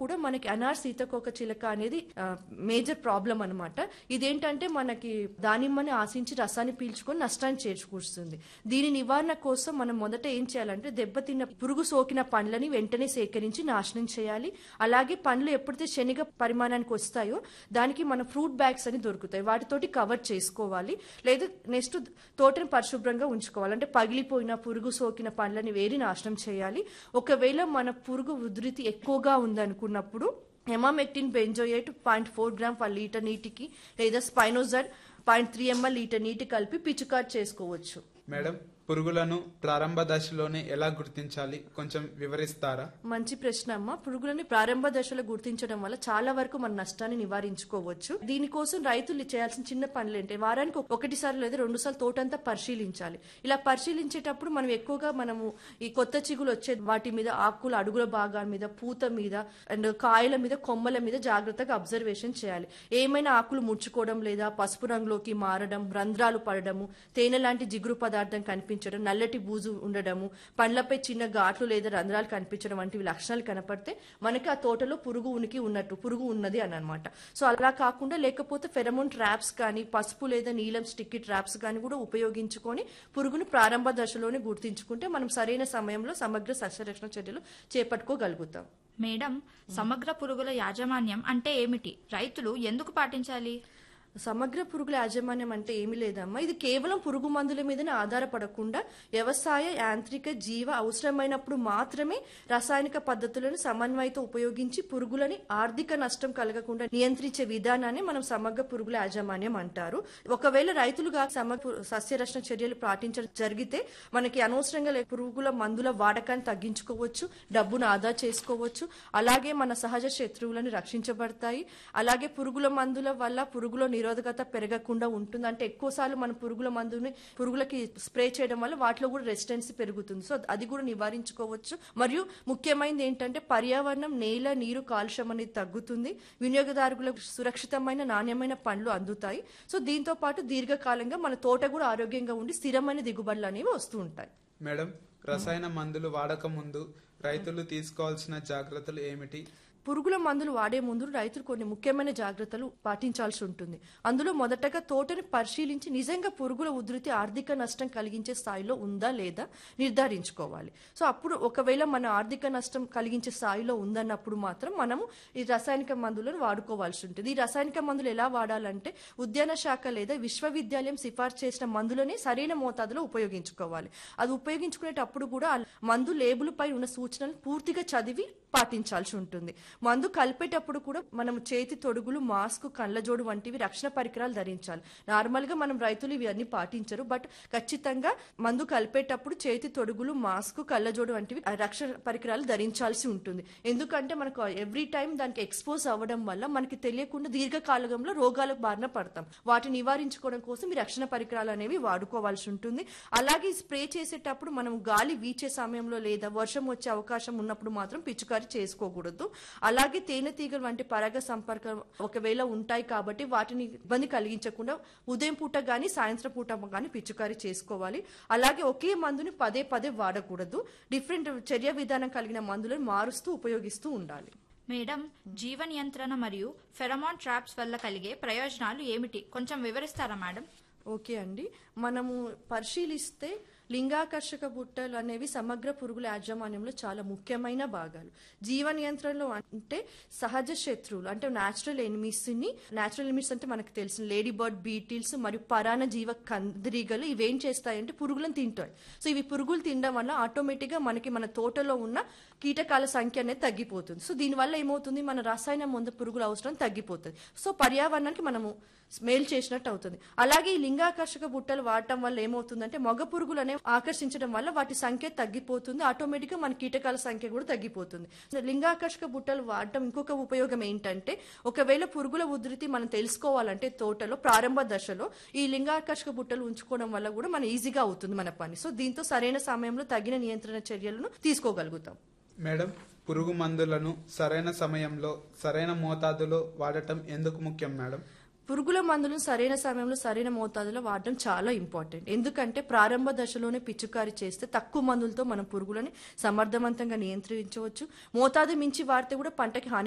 కూడా మనకి అనార్ సీతకోక చిలక అనేది మేజర్ ప్రాబ్లం అన్నమాట ఇదేంటంటే మనకి దానిమ్మని ఆశించి రసాన్ని పీల్చుకొని నష్టాన్ని చేకూరుస్తుంది దీని నివారణ కోసం మనం మొదట ఏం చేయాలంటే దెబ్బతిన్న పురుగు సోకిన పండ్లని వెంటనే సేకరించి నాశనం చేయాలి అలాగే పండ్లు ఎప్పుడైతే శనిగ పరిమాణానికి వస్తాయో దానికి మన ఫ్రూట్ బ్యాగ్స్ అని దొరుకుతాయి వాటితోటి కవర్ చేసుకోవాలి లేదా నెక్స్ట్ తోటని పరిశుభ్రంగా ఉంచుకోవాలి అంటే పగిలిపోయిన పురుగు సోకిన పండ్లని వేరి నాశనం చేయాలి ఒకవేళ మన పురుగు ఉధృతి ఎక్కువగా ఉందనుకున్నప్పుడు emamectin benzoate point four gram per litre నీటికి లేదా spinosad point three ML litre నీటి కలిపి పిచుకాట్ చేసుకోవచ్చు మేడం పురుగులను ప్రారంభ దశలోనే ఎలా గుర్తించాలి కొంచెం వివరిస్తారా మంచి ప్రశ్న అమ్మ పురుగులని ప్రారంభ దశలో గుర్తించడం వల్ల చాలా వరకు మన నష్టాన్ని నివారించుకోవచ్చు దీనికోసం రైతులు చేయాల్సిన చిన్న పనులు ఏంటి వారానికి ఒకటిసారి లేదా రెండు సార్లు తోటంతా పరిశీలించాలి ఇలా పరిశీలించేటప్పుడు మనం ఎక్కువగా మనము ఈ కొత్త చిగులు వచ్చే వాటి మీద ఆకుల అడుగుల భాగాల మీద పూత మీద అండ్ కాయల మీద కొమ్మల మీద జాగ్రత్తగా అబ్జర్వేషన్ చేయాలి ఏమైనా ఆకులు ముడుచుకోవడం లేదా పసుపు రంగులోకి మారడం రంధ్రాలు పడడము తేనె లాంటి జిగురు పదార్థం కనిపించడం నల్లటి బూజు ఉండడము పండ్లపై చిన్న ఘాట్లు లేదా రంధ్రాలు కనిపించడం వంటివి లక్షణాలు కనపడితే మనకి ఆ తోటలో పురుగు ఉనికి ఉన్నట్టు పురుగు ఉన్నది అని అనమాట సో అలా కాకుండా లేకపోతే ఫెరమోన్ ట్రాప్స్ కానీ పసుపు లేదా నీలం స్టిక్కీ ట్రాప్స్ కానీ కూడా ఉపయోగించుకొని పురుగును ప్రారంభ దశలోనే గుర్తించుకుంటే మనం సరైన సమయంలో సమగ్ర సస్యరక్షణ చర్యలు చేపట్టుకోగలుగుతాం మేడం సమగ్ర పురుగుల యాజమాన్యం అంటే ఏమిటి రైతులు ఎందుకు పాటించాలి సమగ్ర పురుగుల యాజమాన్యం అంటే ఏమీ లేదమ్మా ఇది కేవలం పురుగు మందుల మీదనే ఆధారపడకుండా వ్యవసాయ యాంత్రిక జీవ అవసరమైనప్పుడు మాత్రమే రాసాయనిక పద్ధతులను సమన్వయంతో ఉపయోగించి పురుగులని ఆర్థిక నష్టం కలగకుండా నియంత్రించే విధానాన్ని మనం సమగ్ర పురుగుల యాజమాన్యం అంటారు ఒకవేళ రైతులుగా సమగ్ర సస్యరక్షణ చర్యలు పాటించడం జరిగితే మనకి అనవసరంగా లే- పురుగుల మందుల వాడకాన్ని తగ్గించుకోవచ్చు డబ్బును ఆదా చేసుకోవచ్చు అలాగే మన సహజ శత్రువులను రక్షించబడతాయి అలాగే పురుగుల మందుల వల్ల పురుగుల నిరోధకత పెరగకుండా ఉంటుంది అంటే ఎక్కువసార్లు మన పురుగుల మందుని పురుగులకి స్ప్రే చేయడం వల్ల వాటిలో కూడా రెసిస్టెన్సీ పెరుగుతుంది సో అది కూడా నివారించుకోవచ్చు మరియు ముఖ్యమైనది ఏంటంటే పర్యావరణం నేల నీరు కాలుష్యం అనేది తగ్గుతుంది వినియోగదారులకు సురక్షితమైన నాణ్యమైన పండ్లు అందుతాయి సో దీంతో పాటు దీర్ఘకాలంగా మన తోట కూడా ఆరోగ్యంగా ఉండి స్థిరమైన దిగుబడులు అనేవి వస్తూ ఉంటాయి మేడం రసాయన మందులు వాడక ముందు రైతులు తీసుకోవాల్సిన జాగ్రత్తలు ఏమిటి పురుగుల మందులు వాడే ముందు రైతులు కొన్ని ముఖ్యమైన జాగ్రత్తలు పాటించాల్సి ఉంటుంది అందులో మొదటగా తోటని పరిశీలించి నిజంగా పురుగుల ఉధృతి ఆర్థిక నష్టం కలిగించే స్థాయిలో ఉందా లేదా నిర్ధారించుకోవాలి సో అప్పుడు ఒకవేళ మన ఆర్థిక నష్టం కలిగించే స్థాయిలో ఉందన్నప్పుడు మాత్రం మనము ఈ రసాయనిక మందులను వాడుకోవాల్సి ఉంటుంది ఈ రసాయనిక మందులు ఎలా వాడాలంటే ఉద్యాన శాఖ లేదా విశ్వవిద్యాలయం సిఫార్సు చేసిన మందులని సరైన మోతాదులో ఉపయోగించుకోవాలి అది ఉపయోగించుకునేటప్పుడు కూడా ఆ మందు లేబుల్ పై ఉన్న సూచనలు పూర్తిగా చదివి పాటించాల్సి ఉంటుంది మందు కలిపేటప్పుడు కూడా మనం చేతి తొడుగులు మాస్క్ కళ్ళజోడు వంటివి రక్షణ పరికరాలు ధరించాలి నార్మల్ గా మనం రైతులు ఇవన్నీ పాటించరు బట్ ఖచ్చితంగా మందు కలిపేటప్పుడు చేతి తొడుగులు మాస్క్ కళ్ళజోడు వంటివి ఆ రక్షణ పరికరాలు ధరించాల్సి ఉంటుంది ఎందుకంటే మనకు ఎవ్రీ టైం దానికి ఎక్స్పోజ్ అవ్వడం వల్ల మనకి తెలియకుండా దీర్ఘకాలంలో రోగాలకు బారిన పడతాం వాటిని నివారించుకోవడం కోసం ఈ రక్షణ పరికరాలు అనేవి వాడుకోవాల్సి ఉంటుంది అలాగే స్ప్రే చేసేటప్పుడు మనం గాలి వీచే సమయంలో లేదా వర్షం వచ్చే అవకాశం ఉన్నప్పుడు మాత్రం పిచుకారి చేసుకోకూడదు అలాగే తేనెటీగలు వంటి పరాగ సంపర్కం ఒకవేళ ఉంటాయి కాబట్టి వాటిని ఇబ్బంది కలిగించకుండా ఉదయం పూట గాని సాయంత్రం పూట గాని పిచుకారి చేసుకోవాలి అలాగే ఒకే మందుని పదే పదే వాడకూడదు డిఫరెంట్ చర్య విధానం కలిగిన మందులను మారుస్తూ ఉపయోగిస్తూ ఉండాలి మేడం జీవ నియంత్రణ మరియు ఫెరమాన్ ట్రాప్స్ వల్ల కలిగే ప్రయోజనాలు ఏమిటి కొంచెం వివరిస్తారా మేడం ఓకే అండి మనము పరిశీలిస్తే లింగాకర్షక బుట్టలు అనేవి సమగ్ర పురుగుల యాజమాన్యంలో చాలా ముఖ్యమైన భాగాలు జీవ నియంత్రణలో అంటే సహజ శత్రువులు అంటే న్యాచురల్ ఎనిమీస్ ని న్యాచురల్ ఎనిమీస్ అంటే మనకు తెలిసిన లేడీ బర్డ్ బీటిల్స్ మరియు పరాణ జీవ కందిరీగలు ఇవేం చేస్తాయంటే పురుగులను తింటాయి సో ఇవి పురుగులు తినడం వల్ల ఆటోమేటిక్ గా మనకి మన తోటలో ఉన్న కీటకాల సంఖ్య అనేది తగ్గిపోతుంది సో దీనివల్ల ఏమవుతుంది మన రసాయన మందు పురుగుల అవసరం తగ్గిపోతుంది సో పర్యావరణానికి మనము మేలు చేసినట్టు అవుతుంది అలాగే ఈ లింగాకర్షక బుట్టలు వాడటం వల్ల ఏమవుతుందంటే మగ పురుగులు అనేవి ఆకర్షించడం వల్ల వాటి సంఖ్య తగ్గిపోతుంది ఆటోమేటిక్ గా మన కీటకాల సంఖ్య కూడా తగ్గిపోతుంది లింగాకర్షక బుట్టలు వాడటం ఇంకొక ఉపయోగం ఏంటంటే ఒకవేళ పురుగుల ఉధృతి మనం తెలుసుకోవాలంటే తోటలో ప్రారంభ దశలో ఈ లింగాకర్షక బుట్టలు ఉంచుకోవడం వల్ల కూడా మన ఈజీగా అవుతుంది మన పని సో దీంతో సరైన సమయంలో తగిన నియంత్రణ చర్యలను తీసుకోగలుగుతాం మేడం పురుగు మందులను సరైన సమయంలో సరైన మోతాదులో వాడటం ఎందుకు ముఖ్యం మేడం పురుగుల మందులను సరైన సమయంలో సరైన మోతాదులో వాడడం చాలా ఇంపార్టెంట్ ఎందుకంటే ప్రారంభ దశలోనే పిచుకారి చేస్తే తక్కువ మందులతో మనం పురుగులని సమర్థవంతంగా నియంత్రించవచ్చు మోతాదు మించి వాడితే కూడా పంటకి హాని